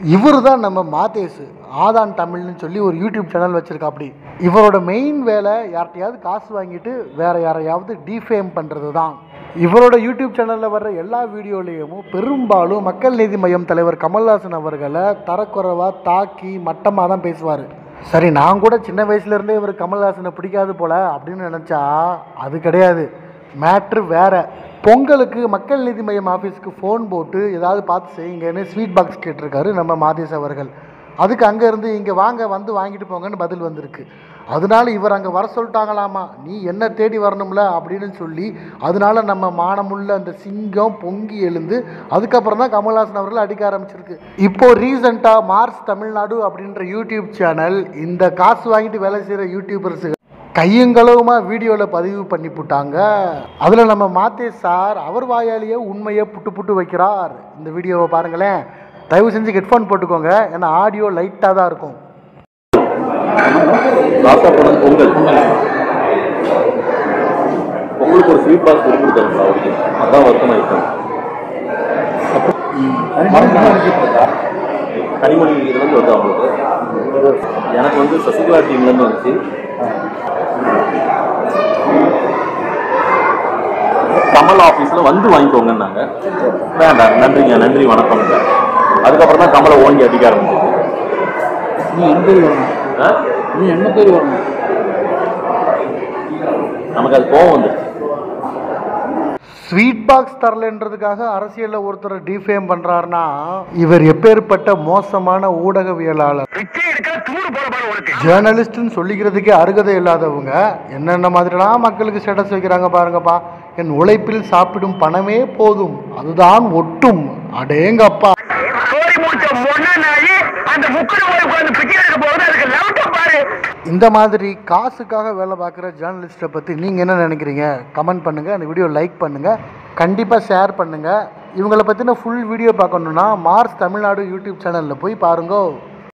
இவர் தான் நம்ம மாதேஷ் ஆதான் தமிழ்னு சொல்லி ஒரு யூடியூப் சேனல் வச்சிருக்கா அப்படி இவரோட மெயின் வேலை யார்கிட்டயாவது காசு வாங்கிட்டு வேற யாரையாவது டிஃபேம் பண்ணுறது தான் இவரோட யூடியூப் சேனலில் வர்ற எல்லா வீடியோலேயும் பெரும்பாலும் மக்கள் நீதி மையம் தலைவர் கமல்ஹாசன் அவர்களை தரக்குறைவாக தாக்கி மட்டமாக தான் பேசுவார் சரி நான் கூட சின்ன வயசுலேருந்தே இவர் கமல்ஹாசனை பிடிக்காது போல அப்படின்னு நினச்சா அது கிடையாது மேட்ரு வேற பொங்கலுக்கு மக்கள் நீதி மையம் ஆஃபீஸ்க்கு ஃபோன் போட்டு ஏதாவது பார்த்து செய்யுங்கன்னு ஸ்வீட் பாக்ஸ் கேட்டிருக்காரு நம்ம மாதேஷ் அவர்கள் அதுக்கு அங்கேருந்து இங்கே வாங்க வந்து வாங்கிட்டு போங்கன்னு பதில் வந்திருக்கு அதனால இவர் அங்கே வர சொல்லிட்டாங்களாமா நீ என்ன தேடி வரணும்ல அப்படின்னு சொல்லி அதனால நம்ம மானமுள்ள அந்த சிங்கம் பொங்கி எழுந்து அதுக்கப்புறம் தான் கமல்ஹாசன் அவர்கள் அடிக்க ஆரம்பிச்சிருக்கு இப்போ ரீசெண்டாக மார்ஸ் தமிழ்நாடு அப்படின்ற யூடியூப் சேனல் இந்த காசு வாங்கிட்டு வேலை செய்கிற யூடியூபர்ஸு கையங்களவுமா வீடியோவில் பதிவு பண்ணி போட்டாங்க அதில் நம்ம மாத்தே சார் அவர் வாயாலேயே உண்மையை புட்டு புட்டு வைக்கிறார் இந்த வீடியோவை பாருங்களேன் தயவு செஞ்சு ஹெட்ஃபோன் போட்டுக்கோங்க ஏன்னா ஆடியோ லைட்டாக தான் இருக்கும் ராசா படம் பொங்கல் பொங்கலுக்கு ஒரு ஸ்வீட் பாக்ஸ் கொடுத்துருக்காங்க அவருக்கு அதான் வருத்தமாக இருக்கேன் கனிமொழி இதுலேருந்து வருது அவங்களுக்கு எனக்கு வந்து சசிகலா டீம்லேருந்து வந்துச்சு கமல் ஆஃபீஸில் வந்து வாங்கிக்கோங்கன்னாங்க வேண்டாம் நன்றிங்க நன்றி வணக்கம் அதுக்கப்புறம் தான் கமலை ஓங்கி அடிக்க ஆரம்பிச்சது நீ என்ன பேர் வரணும் ஆ? நீ என்ன பேர் வரணும் நமக்கு அது கோவம் வந்துருச்சு ஸ்வீட் பாக்ஸ் தரலன்றதுக்காக அரசியலில் ஒருத்தரை டிஃபேம் பண்ணுறாருன்னா இவர் எப்பேற்பட்ட மோசமான ஊடகவியலாளர் ஜேர்னலிஸ்ட்னு சொல்லிக்கிறதுக்கே அருகதை இல்லாதவங்க என்னென்ன மாதிரிலாம் மக்களுக்கு ஸ்டேட்டஸ் வைக்கிறாங்க பாருங்கப்பா என் உழைப்பில் சாப்பிடும் பணமே போதும் அதுதான் ஒட்டும் அடேங்கப்பா கோரி முடிச்ச மொன்ன நாயி அந்த முக்குல போய் உட்கார்ந்து பிச்சை எடுக்க போகுது அதுக்கு லெவட்ட பாரு இந்த மாதிரி காசுக்காக வேலை பார்க்குற ஜேர்னலிஸ்ட்டை பற்றி நீங்கள் என்ன நினைக்கிறீங்க கமெண்ட் பண்ணுங்கள் அந்த வீடியோ லைக் பண்ணுங்கள் கண்டிப்பாக ஷேர் பண்ணுங்கள் இவங்களை பற்றின ஃபுல் வீடியோ பார்க்கணுன்னா மார்ஸ் தமிழ்நாடு யூடியூப் சேனலில் போய் பாருங்க